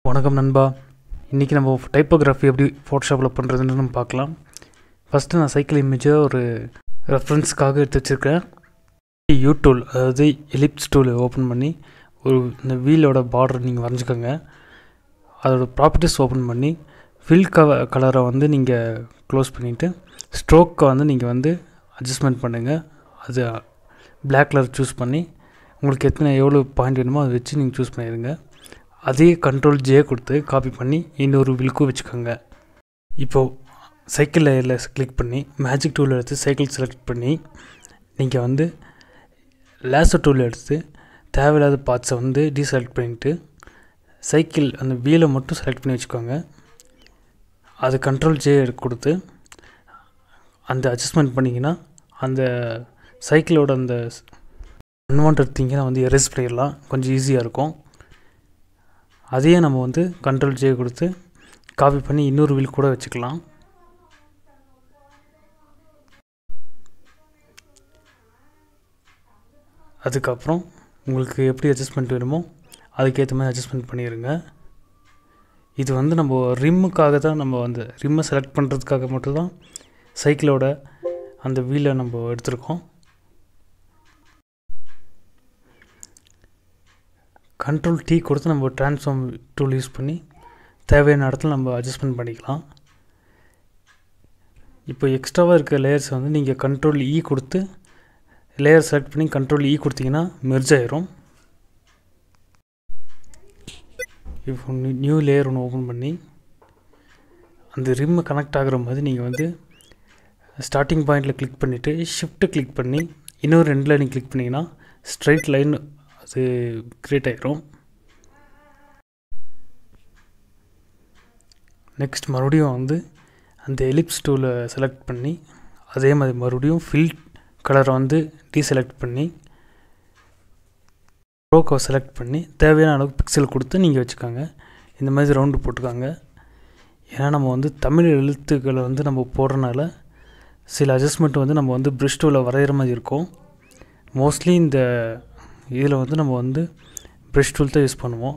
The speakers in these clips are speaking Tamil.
வணக்கம் நண்பா இன்றைக்கி நம்ம டைப்போகிராஃபி எப்படி ஃபோட்டோஷாப்பில் பண்ணுறதுன்னு நம்ம பார்க்கலாம் ஃபஸ்ட்டு நான் சைக்கிள் இமேஜை ஒரு ரெஃபரன்ஸ்க்காக எடுத்து வச்சுருக்கேன் யூ டூல் அதாவது எலிப்ஸ் டூல் ஓப்பன் பண்ணி ஒரு இந்த வீலோட பார்டர் நீங்கள் வரைஞ்சிக்கோங்க அதோட ப்ராப்பர்ட்டிஸ் ஓப்பன் பண்ணி ஃபில் கவ கலரை வந்து நீங்கள் க்ளோஸ் பண்ணிவிட்டு ஸ்ட்ரோக்கை வந்து நீங்கள் வந்து அட்ஜஸ்ட்மெண்ட் பண்ணுங்கள் அது பிளாக் கலர் சூஸ் பண்ணி உங்களுக்கு எத்தனை எவ்வளோ பாயிண்ட் வேணுமோ அதை வச்சு நீங்கள் சூஸ் பண்ணிடுங்க அதே கண்ட்ரோல் ஜே கொடுத்து காப்பி பண்ணி இன்னொரு வில்க்கும் வச்சுக்கோங்க இப்போது சைக்கிள் லேயரில் கிளிக் பண்ணி மேஜிக் டூல் எடுத்து சைக்கிள் செலக்ட் பண்ணி நீங்கள் வந்து லேசர் டூல் எடுத்து தேவையில்லாத பார்ட்ஸை வந்து டீசெலக்ட் பண்ணிவிட்டு சைக்கிள் அந்த வீலை மட்டும் செலக்ட் பண்ணி வச்சுக்கோங்க அது கண்ட்ரோல் ஜே கொடுத்து அந்த அட்ஜஸ்ட்மெண்ட் பண்ணிங்கன்னா அந்த சைக்கிளோட அந்த அன்வான்ட் திங்கை வந்து எரேஸ் பண்ணிடலாம் கொஞ்சம் ஈஸியாக இருக்கும் அதையே நம்ம வந்து கண்ட்ரோல் ஜே கொடுத்து காப்பி பண்ணி இன்னொரு வில் கூட வச்சுக்கலாம் அதுக்கப்புறம் உங்களுக்கு எப்படி அட்ஜஸ்ட்மெண்ட் வேணுமோ அதுக்கேற்ற மாதிரி அட்ஜஸ்ட்மெண்ட் பண்ணிடுங்க இது வந்து நம்ம ரிம்முக்காக தான் நம்ம வந்து ரிம்மை செலக்ட் பண்ணுறதுக்காக மட்டும்தான் சைக்கிளோட அந்த வீலை நம்ம எடுத்திருக்கோம் கண்ட்ரோல் டீ கொடுத்து நம்ம ட்ரான்ஸ்ஃபார்ம் டூல் யூஸ் பண்ணி தேவையான இடத்துல நம்ம அட்ஜஸ்ட்மெண்ட் பண்ணிக்கலாம் இப்போ எக்ஸ்ட்ராவாக இருக்க லேயர்ஸ் வந்து நீங்கள் கண்ட்ரோல் இ கொடுத்து லேயர் செலக்ட் பண்ணி கண்ட்ரோல் இ கொடுத்தீங்கன்னா மெர்ஜ் ஆயிரும் இப்போ நியூ லேயர் ஒன்று ஓப்பன் பண்ணி அந்த ரிம்மு கனெக்ட் ஆகிற மாதிரி நீங்கள் வந்து ஸ்டார்டிங் பாயிண்டில் கிளிக் பண்ணிவிட்டு ஷிஃப்ட்டு கிளிக் பண்ணி இன்னொரு ரெண்டு லைன் கிளிக் பண்ணிங்கன்னா ஸ்ட்ரைட் லைன் அது க்ரியேட் ஆகிரும் நெக்ஸ்ட் மறுபடியும் வந்து அந்த எலிப்ஸ் டூலை செலக்ட் பண்ணி அதே மாதிரி மறுபடியும் ஃபில் கலரை வந்து டீசெலக்ட் பண்ணி ரோக்கை செலக்ட் பண்ணி தேவையான அளவுக்கு பிக்சல் கொடுத்து நீங்கள் வச்சுக்கோங்க இந்த மாதிரி ரவுண்டு போட்டுக்காங்க ஏன்னா நம்ம வந்து தமிழ் எழுத்துக்களை வந்து நம்ம போடுறனால சில அட்ஜஸ்ட்மெண்ட் வந்து நம்ம வந்து ப்ரிஷ் டூவில் வரைகிற மாதிரி இருக்கும் மோஸ்ட்லி இந்த இதில் வந்து நம்ம வந்து ப்ரெஷ் டூல் தான் யூஸ் பண்ணுவோம்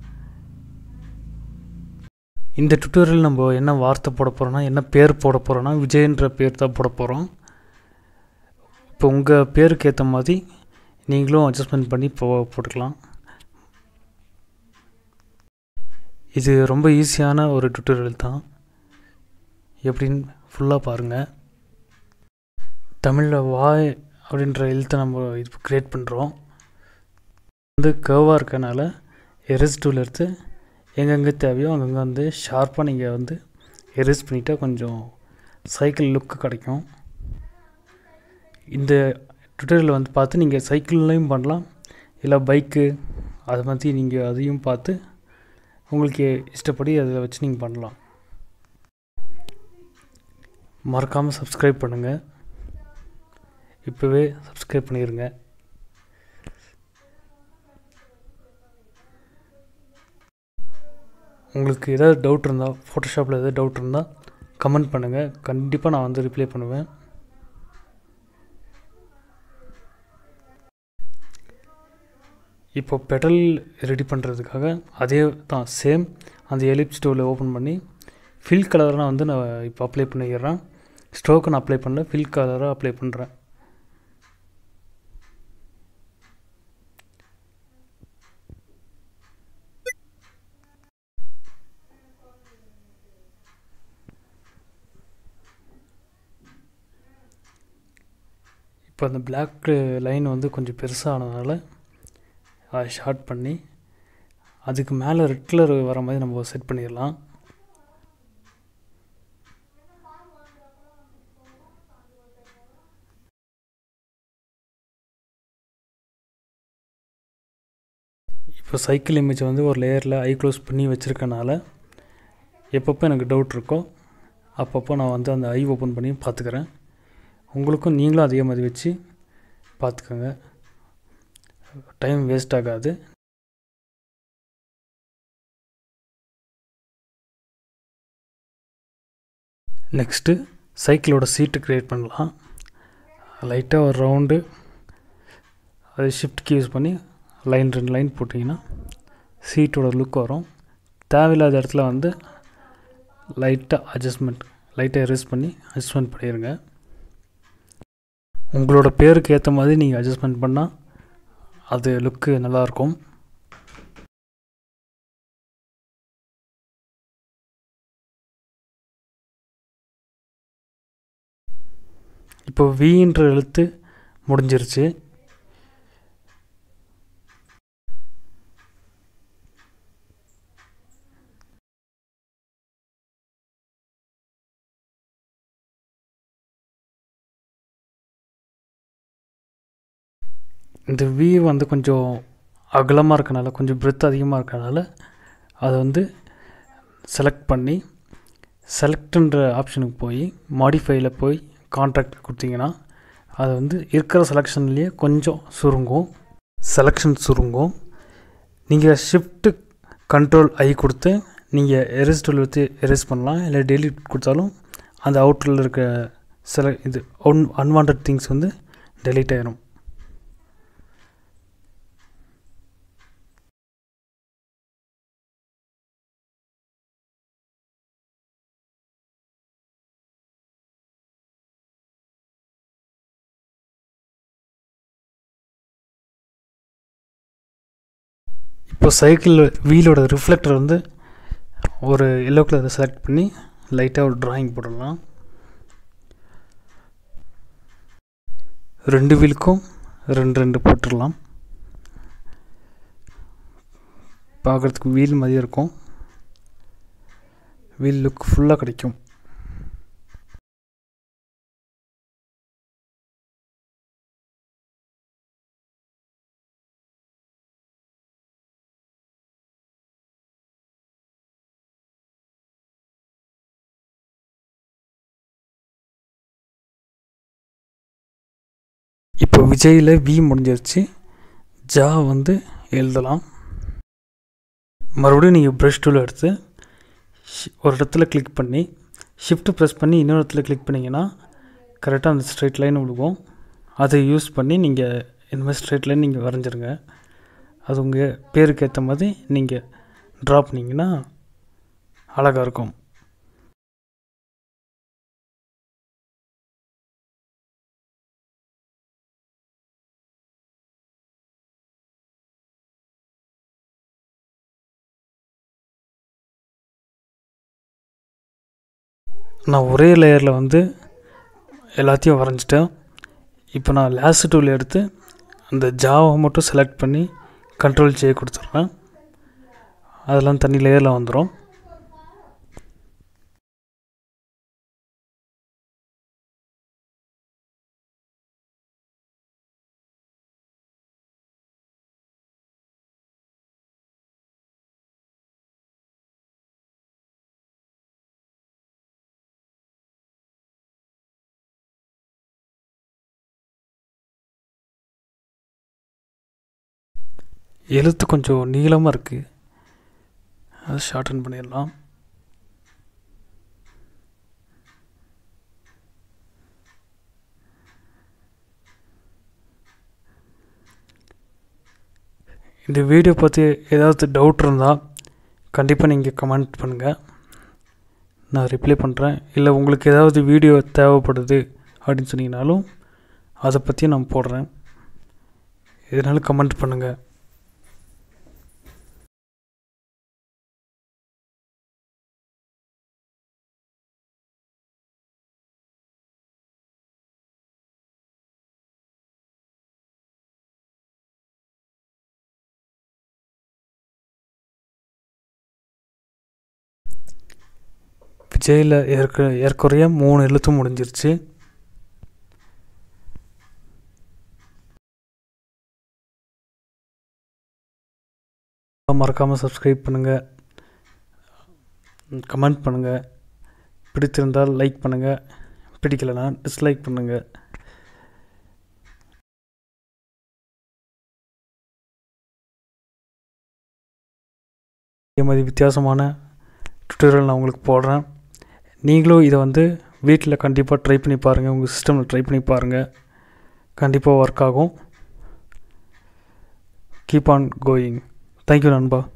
இந்த டுட்டோரியல் நம்ம என்ன வார்த்தை போட போகிறோன்னா என்ன பேர் போட போகிறோன்னா விஜயன்ற பேர் தான் போட போகிறோம் இப்போ உங்கள் பேருக்கு ஏற்ற மாதிரி நீங்களும் அட்ஜஸ்ட்மெண்ட் பண்ணி போ போட்டுக்கலாம் இது ரொம்ப ஈஸியான ஒரு டுட்டோரியல் தான் எப்படின்னு ஃபுல்லாக பாருங்கள் தமிழில் வாய் அப்படின்ற எழுத்தை நம்ம இது க்ரியேட் பண்ணுறோம் வந்து கர்வாக இருக்கனால எரேஸ் டூல் எடுத்து எங்கெங்கே தேவையோ அங்கங்கே வந்து ஷார்ப்பாக நீங்கள் வந்து எரேஸ் பண்ணிட்டா கொஞ்சம் சைக்கிள் லுக்கு கிடைக்கும் இந்த டுட்டோரியல் வந்து பார்த்து நீங்கள் சைக்கிள்லையும் பண்ணலாம் இல்லை பைக்கு அது மாதிரி நீங்கள் அதையும் பார்த்து உங்களுக்கு இஷ்டப்படி அதில் வச்சு நீங்கள் பண்ணலாம் மறக்காமல் சப்ஸ்கிரைப் பண்ணுங்கள் இப்போவே சப்ஸ்கிரைப் பண்ணிடுங்க உங்களுக்கு ஏதாவது டவுட் இருந்தால் ஃபோட்டோஷாப்பில் ஏதாவது டவுட் இருந்தால் கமெண்ட் பண்ணுங்கள் கண்டிப்பாக நான் வந்து ரிப்ளை பண்ணுவேன் இப்போ பெடல் ரெடி பண்ணுறதுக்காக அதே தான் சேம் அந்த எலிப் ஸ்டோவில் ஓப்பன் பண்ணி ஃபில் கலராக வந்து நான் இப்போ அப்ளை பண்ணிடுறேன் ஸ்ட்ரோக்கை நான் அப்ளை பண்ணல ஃபில் கலராக அப்ளை பண்ணுறேன் இப்போ அந்த பிளாக் லைன் வந்து கொஞ்சம் பெருசானதுனால அதை ஷார்ட் பண்ணி அதுக்கு மேலே ரெட் கலர் வர மாதிரி நம்ம செட் பண்ணிடலாம் இப்போ சைக்கிள் இமேஜை வந்து ஒரு லேயரில் ஐ க்ளோஸ் பண்ணி வச்சுருக்கனால எப்பப்போ எனக்கு டவுட் இருக்கோ அப்பப்போ நான் வந்து அந்த ஐ ஓப்பன் பண்ணி பார்த்துக்கிறேன் உங்களுக்கும் நீங்களும் அதே மாதிரி வச்சு பார்த்துக்கோங்க டைம் வேஸ்ட் ஆகாது நெக்ஸ்ட்டு சைக்கிளோட சீட்டு க்ரியேட் பண்ணலாம் லைட்டாக ஒரு ரவுண்டு அது ஷிஃப்ட் கீ யூஸ் பண்ணி லைன் ரெண்டு லைன் போட்டிங்கன்னா சீட்டோட லுக் வரும் தேவையில்லாத இடத்துல வந்து லைட்டாக அட்ஜஸ்ட்மெண்ட் லைட்டாக எரேஸ் பண்ணி அட்ஜஸ்ட்மெண்ட் பண்ணிடுங்க உங்களோட பேருக்கு ஏற்ற மாதிரி நீங்கள் அட்ஜஸ்ட்மெண்ட் பண்ணால் அது லுக்கு நல்லாயிருக்கும் இப்போ வின்ற எழுத்து முடிஞ்சிருச்சு இந்த வி வந்து கொஞ்சம் அகலமாக இருக்கனால கொஞ்சம் பிரெத் அதிகமாக இருக்கனால அதை வந்து செலக்ட் பண்ணி செலக்ட்ன்ற ஆப்ஷனுக்கு போய் மாடிஃபைல போய் கான்ட்ராக்ட் கொடுத்தீங்கன்னா அது வந்து இருக்கிற செலெக்ஷன்லேயே கொஞ்சம் சுருங்கும் செலெக்ஷன் சுருங்கும் நீங்கள் ஷிஃப்ட்டு கண்ட்ரோல் ஐ கொடுத்து நீங்கள் எரேஸ் டூல் வச்சு எரேஸ் பண்ணலாம் இல்லை டெலிட் கொடுத்தாலும் அந்த அவுட்டரில் இருக்க சில இது ஒன் அன்வான்ட் திங்ஸ் வந்து டெலீட் ஆயிரும் இப்போ சைக்கிள் வீலோட ரிஃப்ளெக்டர் வந்து ஒரு எல்லோ கலரை செலக்ட் பண்ணி லைட்டாக ஒரு ட்ராயிங் போடலாம் ரெண்டு வீலுக்கும் ரெண்டு ரெண்டு போட்டுடலாம் பார்க்குறதுக்கு வீல் மாதிரியே இருக்கும் வீல் லுக் ஃபுல்லாக கிடைக்கும் இப்போ விஜயில் வி முடிஞ்சிருச்சு ஜா வந்து எழுதலாம் மறுபடியும் நீங்கள் ப்ரஷ் டூல் எடுத்து ஷி- ஒரு இடத்துல கிளிக் பண்ணி ஷிஃப்ட் ப்ரெஸ் பண்ணி இன்னொரு இடத்துல கிளிக் பண்ணிங்கன்னா கரெக்டாக அந்த ஸ்ட்ரைட் லைன் விழுகும் அதை யூஸ் பண்ணி நீங்கள் இந்த மாதிரி ஸ்ட்ரைட் லைன் நீங்கள் வரைஞ்சிருங்க அது உங்கள் பேருக்கு ஏற்ற மாதிரி நீங்கள் ட்ரா பண்ணிங்கன்னா அழகாக இருக்கும் நான் ஒரே லேயரில் வந்து எல்லாத்தையும் வரைஞ்சிட்டேன் இப்போ நான் லேஸ் டூல் எடுத்து அந்த ஜாவை மட்டும் செலக்ட் பண்ணி கண்ட்ரோல் ஜே கொடுத்துட்றேன் அதெல்லாம் தனி லேயரில் வந்துடும் எழுத்து கொஞ்சம் நீளமாக இருக்குது அதை ஷார்டன் பண்ணிடலாம் இந்த வீடியோ பற்றி ஏதாவது டவுட் இருந்தால் கண்டிப்பாக நீங்கள் கமெண்ட் பண்ணுங்கள் நான் ரிப்ளை பண்ணுறேன் இல்லை உங்களுக்கு ஏதாவது வீடியோ தேவைப்படுது அப்படின்னு சொன்னீங்கனாலும் அதை பற்றி நான் போடுறேன் இதனால கமெண்ட் பண்ணுங்கள் விஜயில் ஏற்க ஏற்குறைய மூணு எழுத்தும் முடிஞ்சிருச்சு மறக்காமல் சப்ஸ்கிரைப் பண்ணுங்கள் கமெண்ட் பண்ணுங்கள் பிடித்திருந்தால் லைக் பண்ணுங்கள் பிடிக்கலைன்னா டிஸ்லைக் பண்ணுங்கள் இதே மாதிரி வித்தியாசமான டுட்டோரியல் நான் உங்களுக்கு போடுறேன் நீங்களும் இதை வந்து வீட்டில் கண்டிப்பாக ட்ரை பண்ணி பாருங்கள் உங்கள் சிஸ்டமில் ட்ரை பண்ணி பாருங்கள் கண்டிப்பாக ஒர்க் ஆகும் கீப் ஆன் கோயிங் தேங்க்யூ நண்பா